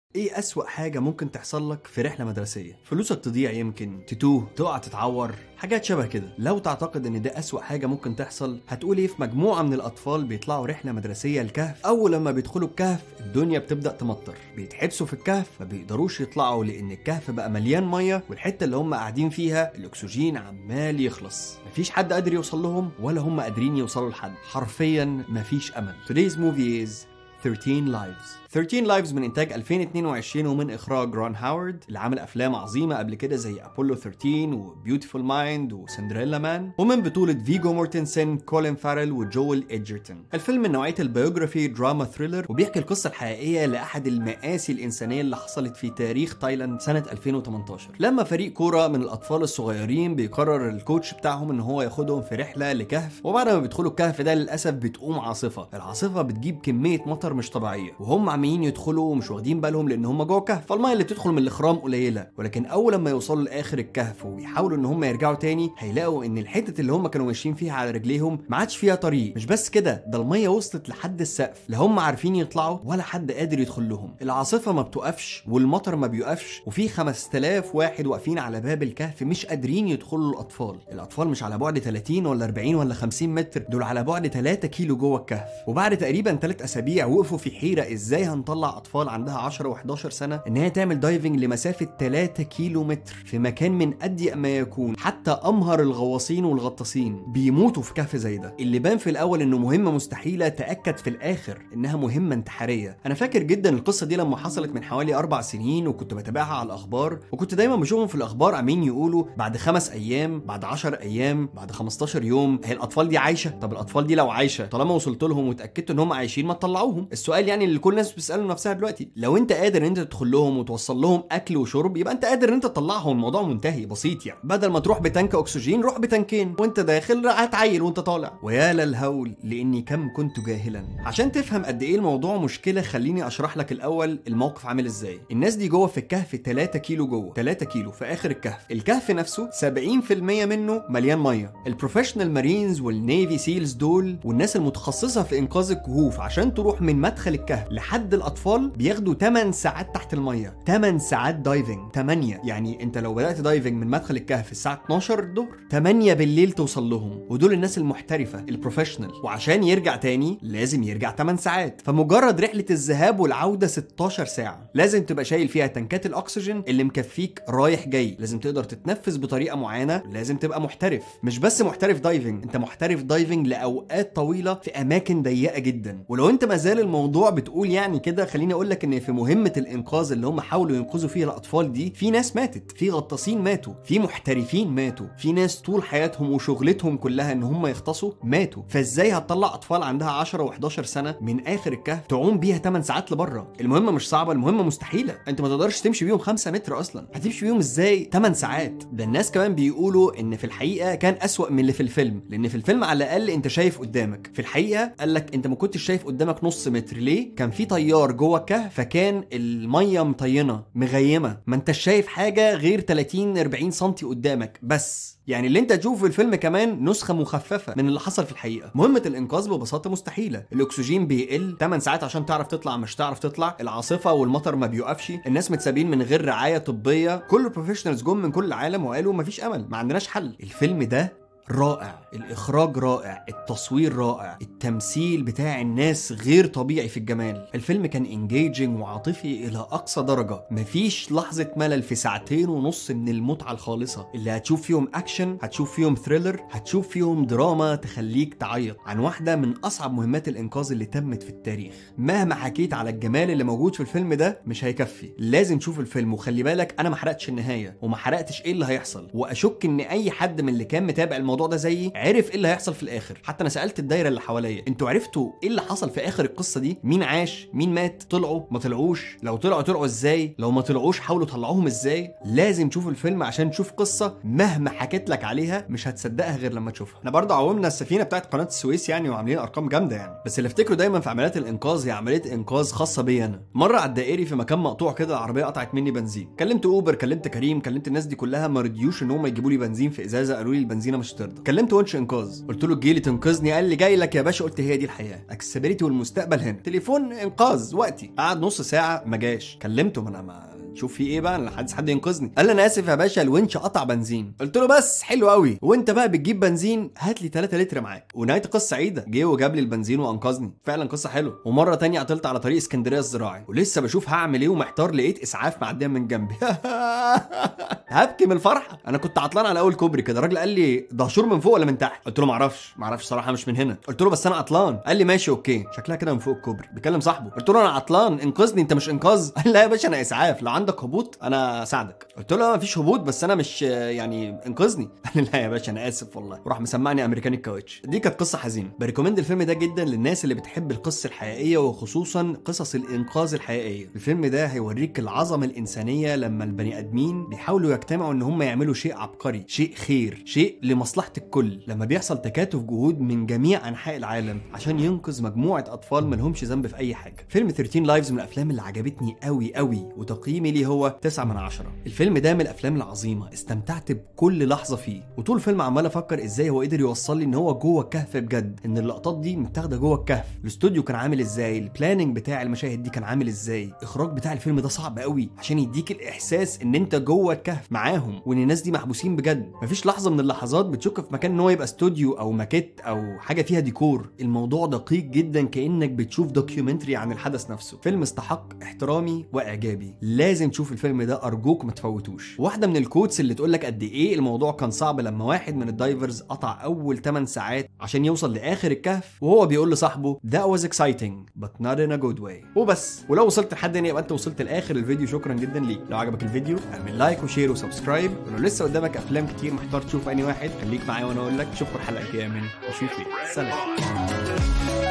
ايه اسوأ حاجة ممكن تحصل لك في رحلة مدرسية؟ فلوسك تضيع يمكن، تتوه، تقع تتعور، حاجات شبه كده. لو تعتقد ان ده اسوأ حاجة ممكن تحصل، هتقول ايه في مجموعة من الاطفال بيطلعوا رحلة مدرسية الكهف، اول لما بيدخلوا الكهف الدنيا بتبدأ تمطر، بيتحبسوا في الكهف ما بيقدروش يطلعوا لان الكهف بقى مليان مية والحتة اللي هم قاعدين فيها الاكسجين عمال يخلص. مفيش حد قادر يوصل لهم ولا هم قادرين يوصلوا لحد، حرفيا مفيش امل. Today's movie is 13 Lives 13 Lives من إنتاج 2022 ومن إخراج رون هاورد اللي عمل أفلام عظيمة قبل كده زي أبولو 13 وبيوتيفول مايند وسندريلا مان ومن بطولة فيجو مورتنسن كولين فارل وجويل إدجرتون الفيلم من نوعية البيوجرافي دراما ثريلر وبيحكي القصة الحقيقية لأحد المآسي الإنسانية اللي حصلت في تاريخ تايلاند سنة 2018 لما فريق كورة من الأطفال الصغيرين بيقرر الكوتش بتاعهم إن هو ياخدهم في رحلة لكهف وبعد ما بيدخلوا الكهف ده للأسف بتقوم عاصفة العاصفة بتجيب كمية مطر مش طبيعية وهم عمالين يدخلوا ومش واخدين بالهم لان هم جوه الكهف فالميه اللي بتدخل من الاخرام قليله ولكن اول لما يوصلوا لاخر الكهف ويحاولوا ان هم يرجعوا تاني هيلاقوا ان الحته اللي هم كانوا ماشيين فيها على رجليهم ما عادش فيها طريق مش بس كده ده الميه وصلت لحد السقف لا هم عارفين يطلعوا ولا حد قادر يدخل لهم العاصفه ما بتوقفش والمطر ما بيوقفش وفي 5000 واحد واقفين على باب الكهف مش قادرين يدخلوا الاطفال الاطفال مش على بعد 30 ولا 40 ولا 50 متر دول على بعد 3 كيلو جوه الكهف وبعد تقريبا 3 اسابيع وقفوا في حيره ازاي هنطلع اطفال عندها 10 و11 سنه ان هي تعمل دايفنج لمسافه 3 كيلو متر في مكان من اضيق ما يكون حتى امهر الغواصين والغطاسين بيموتوا في كهف زي ده اللي بان في الاول انه مهمه مستحيله تاكد في الاخر انها مهمه انتحاريه انا فاكر جدا القصه دي لما حصلت من حوالي اربع سنين وكنت بتابعها على الاخبار وكنت دايما بشوفهم في الاخبار عمالين يقولوا بعد خمس ايام بعد 10 ايام بعد 15 يوم هي الاطفال دي عايشه طب الاطفال دي لو عايشه طالما وصلت لهم وتاكدت ان هم عايشين ما تطلعوهم السؤال يعني اللي كل الناس بتساله نفسها دلوقتي لو انت قادر ان انت تدخل لهم وتوصل لهم اكل وشرب يبقى انت قادر ان انت تطلعهم الموضوع منتهي بسيط يعني بدل ما تروح بتانك اكسجين روح بتانكين وانت داخل هتعيل وانت طالع ويا للهول لاني كم كنت جاهلا عشان تفهم قد ايه الموضوع مشكله خليني اشرح لك الاول الموقف عامل ازاي الناس دي جوه في الكهف 3 كيلو جوه 3 كيلو في اخر الكهف الكهف نفسه 70% منه مليان ميه البروفيشنال مارينز والنيفي سيلز دول والناس المتخصصه في انقاذ الكهوف عشان تروح من مدخل الكهف لحد الاطفال بياخدوا 8 ساعات تحت الميه 8 ساعات دايفنج 8 يعني انت لو بدات دايفنج من مدخل الكهف الساعه 12 الظهر 8 بالليل توصل لهم ودول الناس المحترفه البروفيشنال وعشان يرجع تاني لازم يرجع 8 ساعات فمجرد رحله الذهاب والعوده 16 ساعه لازم تبقى شايل فيها تنكات الاكسجين اللي مكفيك رايح جاي لازم تقدر تتنفس بطريقه معينه لازم تبقى محترف مش بس محترف دايفنج انت محترف دايفنج لاوقات طويله في اماكن ضيقه جدا ولو انت مازال الموضوع بتقول يعني كده خليني اقول لك ان في مهمه الانقاذ اللي هم حاولوا ينقذوا فيها الاطفال دي في ناس ماتت في غطاسين ماتوا في محترفين ماتوا في ناس طول حياتهم وشغلتهم كلها ان هم يغطسوا ماتوا فازاي هتطلع اطفال عندها 10 و11 سنه من اخر الكهف تعوم بيها 8 ساعات لبره المهمه مش صعبه المهمه مستحيله انت ما تقدرش تمشي بيهم 5 متر اصلا هتمشي بيهم ازاي 8 ساعات ده الناس كمان بيقولوا ان في الحقيقه كان اسوأ من اللي في الفيلم لان في الفيلم على الاقل انت شايف قدامك في الحقيقه قال لك انت ما كنتش شايف قدامك نص متر ليه كان في طيار جوه الكهف فكان الميه مطينه مغيمه ما انتش شايف حاجه غير 30 40 سم قدامك بس يعني اللي انت تشوفه في الفيلم كمان نسخه مخففه من اللي حصل في الحقيقه مهمه الانقاذ ببساطه مستحيله الاكسجين بيقل 8 ساعات عشان تعرف تطلع مش تعرف تطلع العاصفه والمطر ما بيوقفش الناس متسابين من غير رعايه طبيه كل البروفيشنالز جم من كل العالم وقالوا مفيش امل ما عندناش حل الفيلم ده رائع الاخراج رائع التصوير رائع التمثيل بتاع الناس غير طبيعي في الجمال الفيلم كان انجيجنج وعاطفي الى اقصى درجه مفيش لحظه ملل في ساعتين ونص من المتعه الخالصه اللي هتشوف فيهم اكشن هتشوف فيهم ثريلر هتشوف فيهم دراما تخليك تعيط عن واحده من اصعب مهمات الانقاذ اللي تمت في التاريخ مهما حكيت على الجمال اللي موجود في الفيلم ده مش هيكفي لازم تشوف الفيلم وخلي بالك انا ما حرقتش النهايه وما حرقتش ايه اللي هيحصل واشك ان اي حد من اللي كان متابع الموضوع ده زيي عرف ايه اللي هيحصل في الاخر حتى انا سالت الدايره اللي حواليا انتوا عرفتوا ايه اللي حصل في اخر القصه دي مين عاش مين مات طلعوا ما طلعوش لو طلعوا طلعوا ازاي لو ما طلعوش حاولوا طلعوهم ازاي لازم تشوف الفيلم عشان تشوف قصه مهما حكيت لك عليها مش هتصدقها غير لما تشوفها احنا برضه عومنا السفينه بتاعت قناه السويس يعني وعاملين ارقام جامده يعني بس اللي افتكره دايما في عمليات الانقاذ هي عمليه انقاذ خاصه بيا انا مره على الدائري في مكان مقطوع كده العربيه قطعت مني بنزين كلمت اوبر كلمت كريم كلمت الناس دي كلها ما رضيوش ان هم يجيبوا لي بنزين في ازازه قالوا لي البنزينه مش امستردام كلمت ونش انقاذ قلت له تجيلي تنقذني قال لي جاي لك يا باشا قلت هي دي الحياه اكسبيريتي والمستقبل هنا تليفون انقاذ وقتي قعد نص ساعه ما جاش كلمته ما انا ما شوف في ايه بقى انا عايز حد ينقذني قال لي انا اسف يا باشا الونش قطع بنزين قلت له بس حلو قوي وانت بقى بتجيب بنزين هات لي 3 لتر معاك ونهايه القصه سعيده جه وجاب لي البنزين وانقذني فعلا قصه حلوه ومره تانية عطلت على طريق اسكندريه الزراعي ولسه بشوف هعمل ايه ومحتار لقيت اسعاف معديه من جنبي هبكي من الفرحه انا كنت عطلان على اول كوبري كده الراجل قال لي دهشور من فوق ولا من تحت قلت له معرفش معرفش صراحه مش من هنا قلت له بس انا عطلان قال لي ماشي اوكي شكلها كده من فوق الكوبري بيكلم صاحبه قلت له انا عطلان انقذني انت مش انقاذ قال لا يا باشا انا اسعاف لو عندك هبوط انا اساعدك قلت له مفيش هبوط بس انا مش يعني انقذني قال لي لا يا باشا انا اسف والله وراح مسمعني امريكاني الكاوتش دي كانت قصه حزينه بريكومند الفيلم ده جدا للناس اللي بتحب القصه الحقيقيه وخصوصا قصص الانقاذ الحقيقيه الفيلم ده هيوريك العظمه الانسانيه لما البني ادمين بيحاولوا يجتمعوا ان هم يعملوا شيء عبقري شيء خير شيء لمصلحه الكل لما بيحصل تكاتف جهود من جميع انحاء العالم عشان ينقذ مجموعه اطفال ملهمش ذنب في اي حاجه فيلم 13 لايفز من الافلام اللي عجبتني قوي قوي وتقييمي ليه هو 9 من 10 الفيلم ده من الافلام العظيمه استمتعت بكل لحظه فيه وطول الفيلم عمال افكر ازاي هو قدر يوصل لي ان هو جوه الكهف بجد ان اللقطات دي متاخده جوه الكهف الاستوديو كان عامل ازاي البلاننج بتاع المشاهد دي كان عامل ازاي الاخراج بتاع الفيلم ده صعب قوي عشان يديك الاحساس ان انت جوه الكهف معاهم وان الناس دي محبوسين بجد مفيش لحظه من اللحظات بتشك في مكان ان هو يبقى استوديو او ماكيت او حاجه فيها ديكور الموضوع دقيق جدا كانك بتشوف دوكيومنتري عن الحدث نفسه فيلم استحق احترامي واعجابي لازم تشوف الفيلم ده ارجوك ما تفوتوش واحده من الكوتس اللي تقول لك قد ايه الموضوع كان صعب لما واحد من الدايفرز قطع اول 8 ساعات عشان يوصل لاخر الكهف وهو بيقول لصاحبه that was exciting but not in a good way وبس ولو وصلت لحد هنا يبقى انت وصلت لاخر الفيديو شكرا جدا ليك لو عجبك الفيديو اعمل لايك وشير وسبسكرايب ولو لسه قدامك افلام كتير محتار تشوف انهي واحد خليك معايا وانا اقول لك اشوفكم الحلقه الجايه من وشوفي سلام